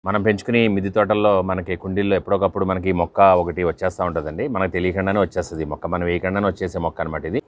మనం పెంచుకునే ఈ మిద్దె తోటల్లో మనకి కుండీల్లో ఎప్పుడొకప్పుడు మనకి ఈ మొక్క ఒకటి వచ్చేస్తూ ఉంటుందండి మనకు తెలియకుండానే వచ్చేస్తుంది ఈ మొక్క మనం వేయకుండానే వచ్చేసే మొక్క అనమాట ఇది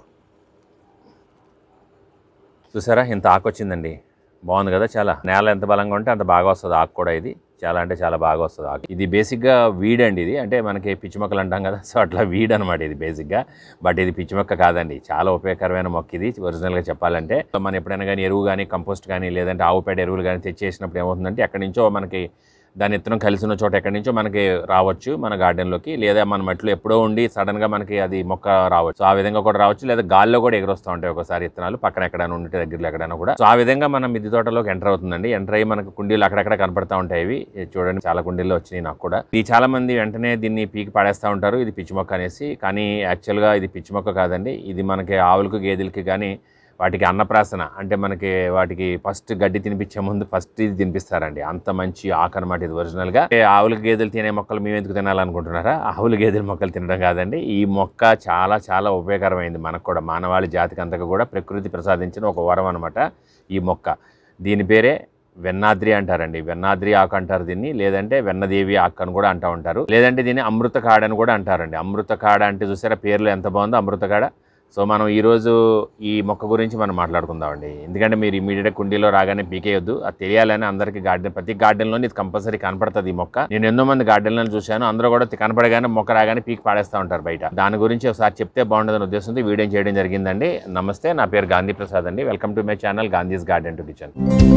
చూసారా ఇంత ఆకు వచ్చిందండి బాగుంది కదా చాలా నేల ఎంత బలంగా ఉంటే అంత బాగా వస్తుంది ఆకు కూడా ఇది చాలా అంటే చాలా బాగా వస్తుంది ఆకు ఇది బేసిక్గా వీడ్ అండి ఇది అంటే మనకి పిచ్చి మొక్కలు అంటాం కదా సో అట్లా వీడ్ అనమాట ఇది బేసిక్గా బట్ ఇది పిచ్చి మొక్క కాదండి చాలా ఉపయోగకరమైన మొక్క ఇది ఒరిజినల్గా చెప్పాలంటే సో మనం ఎప్పుడైనా కానీ ఎరువు కానీ కంపోస్ట్ కానీ లేదంటే ఆవు పేడ ఎరువులు కానీ తెచ్చేసినప్పుడు ఏమవుతుందంటే ఎక్కడి నుంచో మనకి దాని ఇత్తనం కలిసి ఉన్న చోట ఎక్కడి నుంచో మనకి రావచ్చు మన గార్డెన్లోకి లేదా మన మట్టిలో ఎప్పుడో ఉండి సడన్గా మనకి అది మొక్క రావచ్చు సో ఆ విధంగా కూడా రావచ్చు లేదా గాల్లో కూడా ఎగురొస్తూ ఉంటాయి ఒకసారి ఇత్తనాలు పక్కన ఎక్కడైనా ఉంటే దగ్గరలో ఎక్కడైనా కూడా సో ఆ విధంగా మనం మిద్దె తోటలోకి ఎంటర్ అవుతుందండి ఎంటర్ అయ్యి మనకు కుండీలు అక్కడక్కడ కనపడతా ఉంటాయి ఇవి ఇది చూడండి చాలా కుండీల్లో వచ్చినాయి నాకు కూడా ఇది చాలా మంది వెంటనే దీన్ని పీకి పడేస్తూ ఉంటారు ఇది పిచ్చి మొక్క అనేసి కానీ యాక్చువల్గా ఇది పిచ్చి మొక్క కాదండి ఇది మనకి ఆవులకు గేదెలకి కానీ వాటికి అన్నప్రాసన అంటే మనకి వాటికి ఫస్ట్ గడ్డి తినిపించే ముందు ఫస్ట్ ఇది తినిపిస్తారండి అంత మంచి ఆకు అనమాట ఇది ఒరిజినల్గా అంటే ఆవుల గేదెలు తినే మొక్కలు మేము ఎందుకు తినాలనుకుంటున్నారా ఆవుల గేదెల మొక్కలు తినడం కాదండి ఈ మొక్క చాలా చాలా ఉపయోగకరమైంది మనకు కూడా మానవాళి జాతికి అంతగా కూడా ప్రకృతి ప్రసాదించిన ఒక వరం అనమాట ఈ మొక్క దీని పేరే వెన్నాద్రి అంటారండి వెన్నాద్రి ఆకు అంటారు దీన్ని లేదంటే వెన్నదేవి ఆకు అని కూడా అంటూ ఉంటారు లేదంటే దీన్ని అమృత కాడ అని కూడా అంటారండి అమృత కాడ అంటే చూసారా పేర్లు ఎంత బాగుందో అమృత కాడ సో మనం ఈరోజు ఈ మొక్క గురించి మనం మాట్లాడుకుందామండి ఎందుకంటే మీరు ఇమీడియట్ కుండీలో రాగానే పీకేయొద్దు అది తెలియాలని అందరికీ గార్డెన్ ప్రతి గార్డెన్లో ఇది కంపల్సరీ కనపడుతుంది ఈ మొక్క నేను ఎన్నో మంది గార్డెన్లను చూశాను అందరూ కూడా కనపడగానే మొక్క రాగానే పీకి పాడేస్తూ ఉంటారు బయట దాని గురించి ఒకసారి చెప్తే బాగుంటుందని ఉద్దేశంతో ఈ వీడియో చేయడం జరిగిందండి నమస్తే నా పేరు గాంధీ ప్రసాద్ అండి welcome to my channel Gandhi's garden to kitchen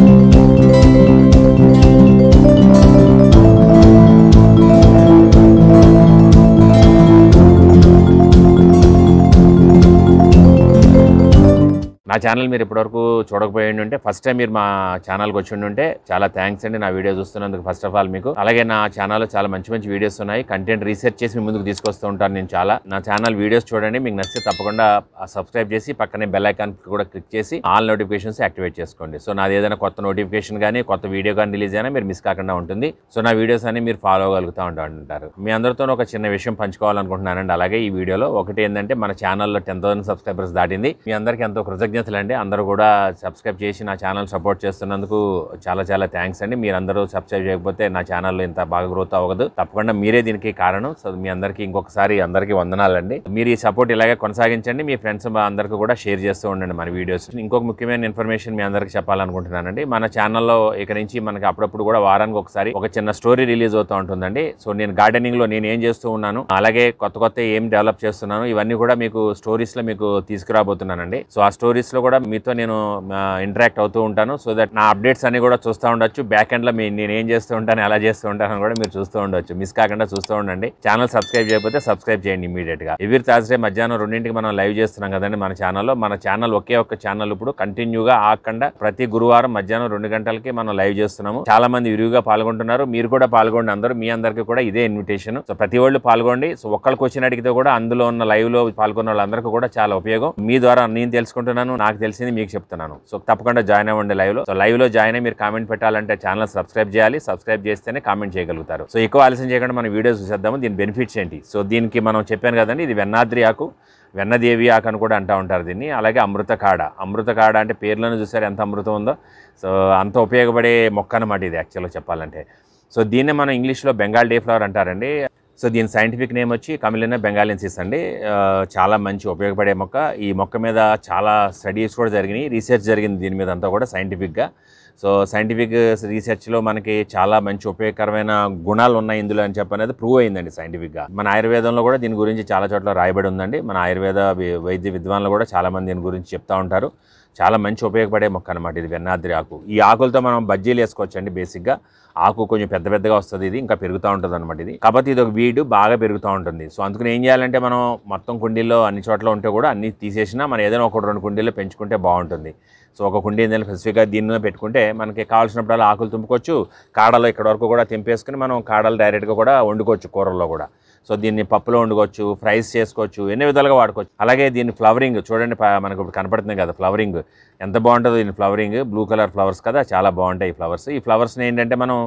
నా ఛానల్ మీరు ఇప్పటివరకు చూడకపోయి ఉంటే ఫస్ట్ టైం మీరు మా ఛానల్కి వచ్చి ఉంటే చాలా థ్యాంక్స్ అండి నా వీడియో చూస్తున్నందుకు ఫస్ట్ ఆఫ్ ఆల్ మీకు అలాగే నా ఛానల్లో చాలా మంచి మంచి వీడియోస్ ఉన్నాయి కంటెంట్ రీసెర్చ్ చేసి మీ ముందుకు తీసుకొస్తూ ఉంటాను నేను చాలా నా ఛానల్ వీడియోస్ చూడండి మీకు నచ్చితే తప్పకుండా సబ్స్క్రైబ్ చేసి పక్కనే బెల్ ఐకాన్ కూడా క్లిక్ చేసి ఆల్ నోటిఫికేషన్స్ యాక్టివేట్ చేసుకోండి సో నాది ఏదైనా కొత్త నోటిఫికేషన్ కానీ కొత్త వీడియో కానీ రిలీజ్ అయినా మీరు మిస్ కాకుండా ఉంటుంది సో నా వీడియోస్ అన్ని మీరు ఫాలో అవ్వగలుగుతూ ఉంటారు మీ అందరితో ఒక చిన్న విషయం పంచుకోవాలనుకుంటున్నానండి అలాగే ఈ వీడియోలో ఒకటి ఏంటంటే మన ఛానల్లో టెన్ థౌసండ్ సబ్స్క్రైబర్స్ దాటింది మీ అందరికీ ఎంతో కృతజ్ఞతలు అండి అందరూ కూడా సబ్స్క్రైబ్ చేసి నా ఛానల్ సపోర్ట్ చేస్తున్నందుకు చాలా చాలా థ్యాంక్స్ అండి మీరందరూ సబ్స్క్రైబ్ చేయకపోతే నా ఛానల్లో ఇంత బాగా గ్రోత్ అవ్వదు తప్పకుండా మీరే దీనికి కారణం సో మీ అందరికీ ఇంకొకసారి అందరికీ వందనాలండి మీరు ఈ సపోర్ట్ ఇలాగే కొనసాగించండి మీ ఫ్రెండ్స్ అందరికీ కూడా షేర్ చేస్తూ ఉండండి మన వీడియోస్ ఇంకొక ముఖ్యమైన ఇన్ఫర్మేషన్ మీ అందరికీ చెప్పాలనుకుంటున్నానండి మన ఛానల్లో ఇక నుంచి మనకి అప్పుడప్పుడు కూడా వారానికి ఒకసారి ఒక చిన్న స్టోరీ రిలీజ్ అవుతూ ఉంటుందండి సో నేను గార్డెనింగ్ లో నేను ఏం చేస్తూ ఉన్నాను అలాగే కొత్త కొత్త ఏం డెవలప్ చేస్తున్నాను ఇవన్నీ కూడా మీకు స్టోరీస్ లో మీకు తీసుకురాబోతున్నానండి సో ఆ స్టోరీస్ లో కూడా మీతో నేను ఇంటరాక్ట్ అవుతూ ఉంటాను సో దట్ నా అప్డేట్స్ అన్ని కూడా చూస్తూ ఉండొచ్చు బ్యాక్ ఎండ్ లో మీ నేను ఏం చేస్తూ ఉంటాను ఎలా చేస్తూ ఉంటాను అని కూడా మీరు చూస్తూ ఉండొచ్చు మిస్ కాకుండా చూస్తూ ఉండండి ఛానల్ సబ్స్క్రైబ్ చేయకపోతే సబ్స్క్రైబ్ చేయండి ఇమీడియట్ గా ఎవ్రీ థర్స్డే మధ్యాహ్నం రెండింటికి మనం లైవ్ చేస్తున్నాం కదండి మన ఛానల్లో మన ఛానల్ ఒకే ఒక్క ఛానల్ ఇప్పుడు కంటిన్యూగా ఆకుండా ప్రతి గురువారం మధ్యాహ్నం రెండు గంటలకి మనం లైవ్ చేస్తున్నాము చాలా మంది విరివిగా పాల్గొంటున్నారు మీరు కూడా పాల్గొండి అందరూ మీ అందరికీ కూడా ఇదే ఇన్విటేషన్ సో ప్రతి వాళ్ళు పాల్గొండి సో ఒక్కరికి వచ్చిన అడిగితే కూడా అందులో ఉన్న లైవ్ లో పాల్గొన్న వాళ్ళందరికీ కూడా చాలా ఉపయోగం మీ ద్వారా నేను తెలుసుకుంటున్నాను నాకు తెలిసింది మీకు చెప్తున్నాను సో తప్పకుండా జాయిన్ అవ్వండి లైవ్ లో సో లైవ్ లో జాయిన్ అయ్యి మీరు కామెంట్ పెట్టాలంటే ఛానల్ సబ్స్క్రైబ్ చేయాలి సబ్స్క్రైబ్ చేస్తేనే కామెంట్ చేయగలుగుతారు సో ఎక్కువ ఆలస్యం చేయకుండా మనం వీడియోస్ చూసేద్దాము దీని బెనిఫిట్స్ ఏంటి సో దీనికి మనం చెప్పాను కదండి ఇది వెన్నాద్రి ఆకు వెన్నదేవి ఆకు అని కూడా అంటూ ఉంటారు దీన్ని అలాగే అమృత కాడ అమృత కాడ అంటే పేర్లను చూసారు ఎంత అమృతం ఉందో సో అంత ఉపయోగపడే మొక్క అనమాట ఇది యాక్చువల్గా చెప్పాలంటే సో దీన్నే మనం ఇంగ్లీష్లో బెంగాల్ డే ఫ్లవర్ అంటారండి సో దీని సైంటిఫిక్ నేమ్ వచ్చి కమిలినా బెంగాలెన్సిస్ అండి ఆ, చాలా మంచి ఉపయోగపడే మొక్క ఈ మొక్క మీద చాలా స్టడీస్ కూడా జరిగినాయి రీసెర్చ్ జరిగింది దీని మీద అంతా కూడా సైంటిఫిక్గా సో సైంటిఫిక్ రీసెర్చ్లో మనకి చాలా మంచి ఉపయోగకరమైన గుణాలు ఉన్నాయి ఇందులో అని చెప్పనేది ప్రూవ్ అయిందండి సైంటిఫిక్గా మన ఆయుర్వేదంలో కూడా దీని గురించి చాలా చోట్ల రాయబడి ఉందండి మన ఆయుర్వేద వి- వైద్య విద్వాన్లు కూడా చాలా మంది దీని గురించి చెప్తా ఉంటారు చాలా మంచి ఉపయోగపడే మొక్క అనమాట ఇది వెన్నాద్రి ఆకు ఈ ఆకులతో మనం బజ్జీలు వేసుకోవచ్చండి బేసిక్గా ఆకు కొంచెం పెద్ద పెద్దగా వస్తుంది ఇది ఇంకా పెరుగుతూ ఉంటుంది అనమాట ఇది కాకపోతే ఇది ఒక వీడు బాగా పెరుగుతూ ఉంటుంది సో అందుకని ఏం చేయాలంటే మనం మొత్తం కుండీల్లో అన్ని చోట్ల ఉంటే కూడా అన్ని తీసేసినా మనం ఏదైనా ఒక రెండు కుండీల్లో పెంచుకుంటే బాగుంటుంది సో ఒక కుండీ ఏదైనా స్పెసిఫిక్గా దీనిలో పెట్టుకుంటే మనకి కావాల్సినప్పుడు ఆకులు తుంపుకోవచ్చు కాడలు ఇక్కడ వరకు కూడా తెంపేసుకుని మనం కాడలు డైరెక్ట్గా కూడా వండుకోవచ్చు కూరల్లో కూడా సో దీన్ని పప్పులో వండుకోవచ్చు ఫ్రైస్ చేసుకోవచ్చు ఎన్ని విధాలుగా వాడుకోవచ్చు అలాగే దీని ఫ్లవరింగ్ చూడండి ప- మనకు ఇప్పుడు కనపడుతుంది కదా ఫ్లవరింగ్ ఎంత బాగుంటుందో దీని ఫ్లవరింగ్ బ్లూ కలర్ ఫ్లవర్స్ కదా చాలా బాగుంటాయి ఈ ఫ్లవర్స్ ఈ ఫ్లవర్స్ని ఏంటంటే మనం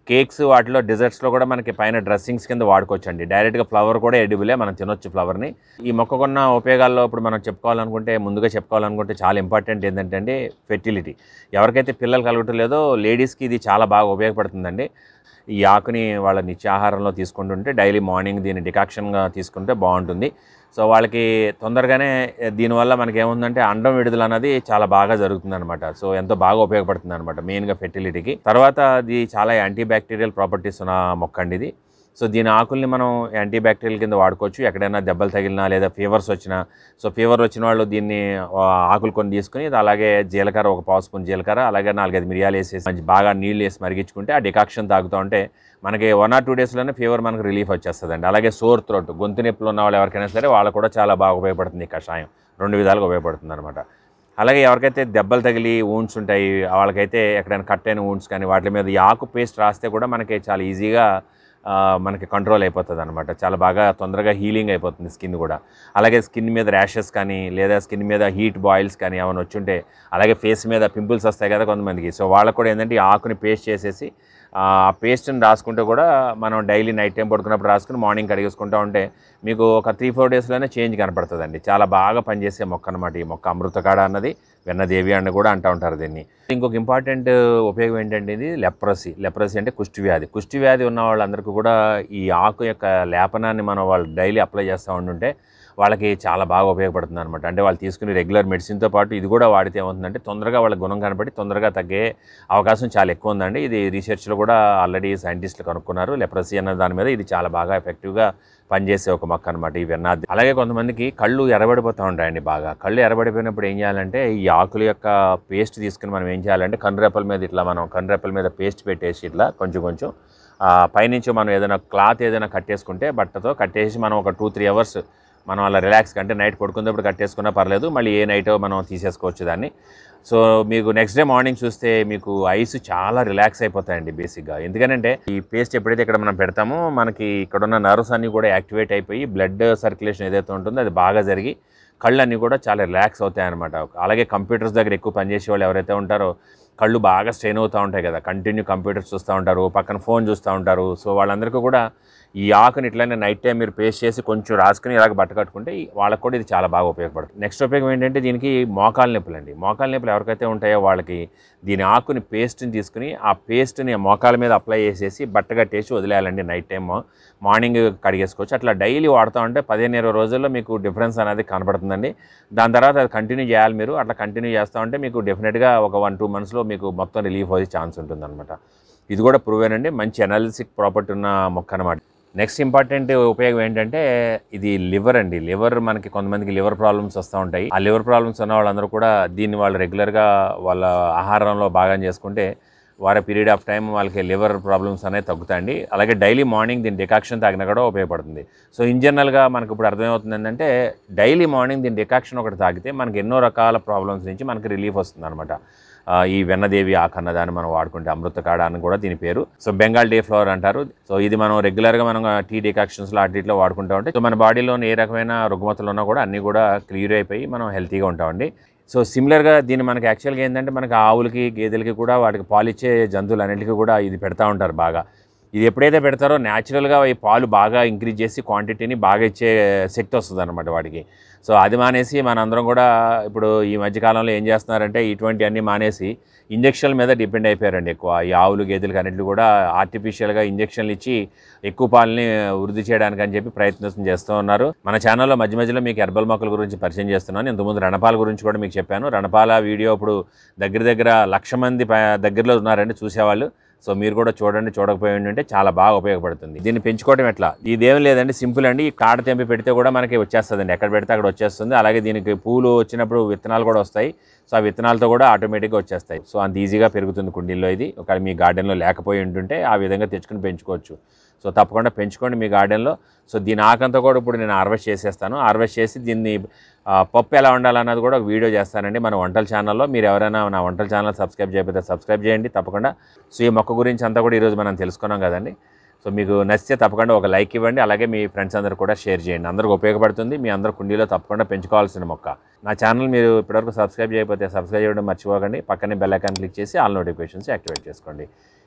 కేక్స్ వాటిలో డిజర్ట్స్లో కూడా మనకి పైన డ్రెస్సింగ్స్ కింద వాడుకోవచ్చు అండి డైరెక్ట్గా ఫ్లవర్ కూడా ఎడిబులే మనం తినొచ్చు ఫ్లవర్ని ఈ మొక్కకున్న ఉపయోగాల్లో ఇప్పుడు మనం చెప్పుకోవాలనుకుంటే ముందుగా చెప్పుకోవాలనుకుంటే చాలా ఇంపార్టెంట్ ఏంటంటే అండి ఫెర్టిలిటీ ఎవరికైతే పిల్లలు కలగటం లేదో లేడీస్కి ఇది చాలా బాగా ఉపయోగపడుతుందండి ఈ ఆకుని వాళ్ళ నిత్యాహారంలో తీసుకుంటుంటే డైలీ మార్నింగ్ దీన్ని డికాక్షన్గా తీసుకుంటే బాగుంటుంది సో వాళ్ళకి తొందరగానే దీనివల్ల మనకి ఏముందంటే అండం విడుదల అన్నది చాలా బాగా జరుగుతుంది అనమాట సో ఎంతో బాగా ఉపయోగపడుతుంది అనమాట మెయిన్గా ఫెర్టిలిటీకి తర్వాత అది చాలా యాంటీ బ్యాక్టీరియల్ ప్రాపర్టీస్ ఉన్న మొక్క అండి ఇది సో దీని ఆకుల్ని మనం యాంటీ బ్యాక్టీరియల్ కింద వాడుకోవచ్చు ఎక్కడైనా దెబ్బలు తగిలినా లేదా ఫీవర్స్ వచ్చినా సో ఫీవర్ వచ్చిన వాళ్ళు దీన్ని ఆ, ఆకులు కొన్ని తీసుకుని ఇది అలాగే జీలకర్ర ఒక పావు స్పూన్ జీలకర్ర అలాగే నాలుగైదు మిరియాలు వేసేసి మంచి బాగా నీళ్ళు వేసి మరిగించుకుంటే ఆ డికాక్షన్ తాగుతూ ఉంటే మనకి వన్ ఆర్ టూ డేస్లోనే ఫీవర్ మనకు రిలీఫ్ వచ్చేస్తుందండి అలాగే సోర్ త్రోట్ గొంతు నొప్పులు ఉన్న వాళ్ళు ఎవరికైనా సరే వాళ్ళకు కూడా చాలా బాగా ఉపయోగపడుతుంది ఈ కషాయం రెండు విధాలుగా ఉపయోగపడుతుంది అనమాట అలాగే ఎవరికైతే దెబ్బలు తగిలి ఊన్స్ ఉంటాయి వాళ్ళకైతే ఎక్కడైనా కట్ అయిన ఊన్స్ కానీ వాటి మీద ఈ ఆకు పేస్ట్ రాస్తే కూడా మనకి చాలా ఈజీగా ఆ, మనకి కంట్రోల్ అయిపోతుంది అనమాట చాలా బాగా తొందరగా హీలింగ్ అయిపోతుంది స్కిన్ కూడా అలాగే స్కిన్ మీద ర్యాషెస్ కానీ లేదా స్కిన్ మీద హీట్ బాయిల్స్ కానీ ఏమైనా వచ్చుంటే అలాగే ఫేస్ మీద పింపుల్స్ వస్తాయి కదా కొంతమందికి సో వాళ్ళకు కూడా ఏంటంటే ఈ ఆకుని పేస్ట్ చేసేసి ఆ పేస్ట్ని రాసుకుంటే కూడా మనం డైలీ నైట్ టైం పడుకున్నప్పుడు రాసుకుని మార్నింగ్ కడిగేసుకుంటూ ఉంటే మీకు ఒక త్రీ ఫోర్ డేస్లోనే చేంజ్ కనపడుతుందండి చాలా బాగా పనిచేసే మొక్క అనమాట ఈ మొక్క అమృతకాడ అన్నది వెన్నదేవి అని కూడా అంటూ ఉంటారు దీన్ని ఇంకొక ఇంపార్టెంట్ ఉపయోగం ఏంటంటే ఇది లెప్రసీ లెప్రసీ అంటే కుష్టి వ్యాధి కుష్టి వ్యాధి ఉన్న వాళ్ళందరికీ కూడా ఈ ఆకు యొక్క లేపనాన్ని మనం వాళ్ళు డైలీ అప్లై చేస్తూ ఉంటుంటే వాళ్ళకి చాలా బాగా ఉపయోగపడుతుంది అనమాట అంటే వాళ్ళు తీసుకునే రెగ్యులర్ మెడిసిన్తో పాటు ఇది కూడా వాడితే ఏమవుతుందంటే తొందరగా వాళ్ళ గుణం కనపడి తొందరగా తగ్గే అవకాశం చాలా ఎక్కువ ఉందండి ఇది రీసెర్చ్లో కూడా ఆల్రెడీ సైంటిస్టులు కనుక్కున్నారు లెప్రసీ అన్న దాని మీద ఇది చాలా బాగా ఎఫెక్టివ్గా పనిచేసే ఒక మొక్క అనమాట ఈ వెన్నాది అలాగే కొంతమందికి కళ్ళు ఎర్రబడిపోతూ ఉంటాయండి బాగా కళ్ళు ఎర్రబడిపోయినప్పుడు ఏం చేయాలంటే ఈ ఆకుల యొక్క పేస్ట్ తీసుకుని మనం ఏం చేయాలంటే కనురెప్పల మీద ఇట్లా మనం కనురెప్పల మీద పేస్ట్ పెట్టేసి ఇట్లా కొంచెం కొంచెం ఆ, పైనుంచి మనం ఏదైనా క్లాత్ ఏదైనా కట్టేసుకుంటే బట్టతో కట్టేసి మనం ఒక టూ త్రీ అవర్స్ మనం అలా రిలాక్స్ అంటే నైట్ పడుకున్నప్పుడు కట్టేసుకున్నా పర్లేదు మళ్ళీ ఏ నైట్ మనం తీసేసుకోవచ్చు దాన్ని సో మీకు నెక్స్ట్ డే మార్నింగ్ చూస్తే మీకు ఐస్ చాలా రిలాక్స్ అయిపోతాయండి బేసిక్గా ఎందుకంటే ఈ పేస్ట్ ఎప్పుడైతే ఇక్కడ మనం పెడతామో మనకి ఇక్కడ ఉన్న నర్వ్స్ అన్నీ కూడా యాక్టివేట్ అయిపోయి బ్లడ్ సర్క్యులేషన్ ఏదైతే ఉంటుందో అది బాగా జరిగి కళ్ళు అన్నీ కూడా చాలా రిలాక్స్ అవుతాయి అనమాట అలాగే కంప్యూటర్స్ దగ్గర ఎక్కువ పనిచేసే వాళ్ళు ఎవరైతే ఉంటారో కళ్ళు బాగా స్ట్రెయిన్ అవుతూ ఉంటాయి కదా కంటిన్యూ కంప్యూటర్స్ చూస్తూ ఉంటారు పక్కన ఫోన్ చూస్తూ ఉంటారు సో వాళ్ళందరికీ కూడా ఈ ఆకుని ఇట్లానే నైట్ టైం మీరు పేస్ట్ చేసి కొంచెం రాసుకుని ఇలాగ బట్ట కట్టుకుంటే ఈ- వాళ్ళకి కూడా ఇది చాలా బాగా ఉపయోగపడుతుంది నెక్స్ట్ ఉపయోగం ఏంటంటే దీనికి మోకాలు నొప్పులు అండి మోకాలు నొప్పులు ఎవరికైతే ఉంటాయో వాళ్ళకి దీని ఆకుని పేస్ట్ని తీసుకుని ఆ పేస్ట్ని మోకాల మీద అప్లై చేసేసి బట్ట కట్టేసి వదిలేయాలండి నైట్ టైం మార్నింగ్ కడిగేసుకోవచ్చు అట్లా డైలీ వాడుతూ ఉంటే పదిహేను ఇరవై రోజుల్లో మీకు డిఫరెన్స్ అనేది కనబడుతుందండి దాని తర్వాత అది కంటిన్యూ చేయాలి మీరు అట్లా కంటిన్యూ చేస్తూ ఉంటే మీకు డెఫినెట్గా ఒక వన్ టూ మంత్స్లో మీకు మొత్తం రిలీఫ్ అయ్యే ఛాన్స్ ఉంటుందన్నమాట ఇది కూడా ప్రూవ్ అండి మంచి అనాలిసిక్ ప్రాపర్టీ ఉన్న మొక్క అనమాట నెక్స్ట్ ఇంపార్టెంట్ ఉపయోగం ఏంటంటే ఇది లివర్ అండి లివర్ మనకి కొంతమందికి లివర్ ప్రాబ్లమ్స్ వస్తూ ఉంటాయి ఆ లివర్ ప్రాబ్లమ్స్ ఉన్న వాళ్ళందరూ కూడా దీన్ని వాళ్ళు రెగ్యులర్గా వాళ్ళ ఆహారంలో భాగం చేసుకుంటే వారి పీరియడ్ ఆఫ్ టైం వాళ్ళకి లివర్ ప్రాబ్లమ్స్ అనేవి తగ్గుతాయండి అలాగే డైలీ మార్నింగ్ దీని డికాక్షన్ తాగినా కూడా ఉపయోగపడుతుంది సో ఇన్ జనరల్గా మనకు ఇప్పుడు అర్థమవుతుంది ఏంటంటే డైలీ మార్నింగ్ దీని డికాక్షన్ ఒకటి తాగితే మనకి ఎన్నో రకాల ప్రాబ్లమ్స్ నుంచి మనకి రిలీఫ్ వస్తుంది అనమాట ఈ వెన్నదేవి ఆకన్న దాన్ని మనం వాడుకుంటే అమృతకాడ అని కూడా దీని పేరు సో బెంగాల్ డే ఫ్లవర్ అంటారు సో ఇది మనం రెగ్యులర్గా మనం టీ డికాక్షన్స్లో అట్లీట్లో వాడుకుంటూ ఉంటే సో మన బాడీలోని ఏ రకమైన రుగ్మతలు ఉన్నా కూడా అన్నీ కూడా క్లియర్ అయిపోయి మనం హెల్తీగా ఉంటామండి సో సిమిలర్గా దీన్ని మనకి యాక్చువల్గా ఏంటంటే మనకి ఆవులకి గేదెలకి కూడా వాటికి పాలు ఇచ్చే జంతువులు అన్నిటికీ కూడా ఇది పెడతా ఉంటారు బాగా ఇది ఎప్పుడైతే పెడతారో న్యాచురల్గా ఈ పాలు బాగా ఇంక్రీజ్ చేసి క్వాంటిటీని బాగా ఇచ్చే శక్తి వస్తుంది అనమాట వాటికి సో అది మానేసి మనందరం కూడా ఇప్పుడు ఈ మధ్యకాలంలో ఏం చేస్తున్నారంటే ఇటువంటి అన్నీ మానేసి ఇంజక్షన్ల మీద డిపెండ్ అయిపోయారండి ఎక్కువ ఈ ఆవులు గేదెలు అన్నింటిని కూడా ఆర్టిఫిషియల్గా ఇంజక్షన్లు ఇచ్చి ఎక్కువ పాలని వృద్ధి చేయడానికి అని చెప్పి ప్రయత్నం చేస్తూ ఉన్నారు మన ఛానల్లో మధ్య మధ్యలో మీకు హెర్బల్ మొక్కల గురించి పరిచయం చేస్తున్నాను ఇంతకుముందు రణపాల గురించి కూడా మీకు చెప్పాను రణపాల వీడియో ఇప్పుడు దగ్గర దగ్గర లక్ష మంది ప- దగ్గరలో ఉన్నారండి చూసేవాళ్ళు సో మీరు కూడా చూడండి చూడకపోయి ఉంటే చాలా బాగా ఉపయోగపడుతుంది దీన్ని పెంచుకోవడం ఎట్లా ఇదేం లేదండి సింపుల్ అండి ఈ కాడ తెంపి పెడితే కూడా మనకి వచ్చేస్తుందండి ఎక్కడ పెడితే అక్కడ వచ్చేస్తుంది అలాగే దీనికి పూలు వచ్చినప్పుడు విత్తనాలు కూడా వస్తాయి సో ఆ విత్తనాలతో కూడా ఆటోమేటిక్గా వచ్చేస్తాయి సో అంత ఈజీగా పెరుగుతుంది కుండీల్లో ఇది ఒకవేళ మీ గార్డెన్లో లేకపోయి ఉంటుంటే ఆ విధంగా తెచ్చుకుని పెంచుకోవచ్చు సో తప్పకుండా పెంచుకోండి మీ గార్డెన్లో సో దీని ఆకంతా కూడా ఇప్పుడు నేను హార్వెస్ట్ చేసేస్తాను హార్వెస్ట్ చేసి దీన్ని ఆ, పప్పు ఎలా వండాలన్నది కూడా ఒక వీడియో చేస్తానండి మన వంటల ఛానల్లో మీరు ఎవరైనా నా వంటల ఛానల్ సబ్స్క్రైబ్ చేయకపోతే సబ్స్క్రైబ్ చేయండి తప్పకుండా సో ఈ మొక్క గురించి అంతా కూడా ఈరోజు మనం తెలుసుకున్నాం కదండి సో మీకు నచ్చితే తప్పకుండా ఒక లైక్ ఇవ్వండి అలాగే మీ ఫ్రెండ్స్ అందరూ కూడా షేర్ చేయండి అందరికి ఉపయోగపడుతుంది మీ అందరు కుండీలో తప్పకుండా పెంచుకోవాల్సిన మొక్క నా ఛానల్ మీరు ఇప్పటివరకు సబ్స్క్రైబ్ చేయకపోతే సబ్స్క్రైబ్ చేయడం మర్చిపోకండి పక్కనే బెల్ ఐకాన్ క్లిక్ చేసి ఆల్ నోటిఫికేషన్స్ యాక్టివేట్ చేసుకోండి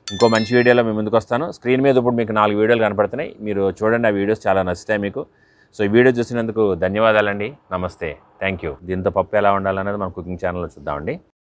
ఇంకో మంచి వీడియోలో మీ ముందుకు వస్తాను స్క్రీన్ మీద ఇప్పుడు మీకు నాలుగు వీడియోలు కనపడుతున్నాయి మీరు చూడండి ఆ వీడియోస్ చాలా నచ్చుతాయి మీకు సో ఈ వీడియో చూసినందుకు ధన్యవాదాలండి నమస్తే థ్యాంక్ యూ దీంతో పప్పు ఎలా ఉండాలనేది మన కుకింగ్ ఛానల్లో చూద్దామండి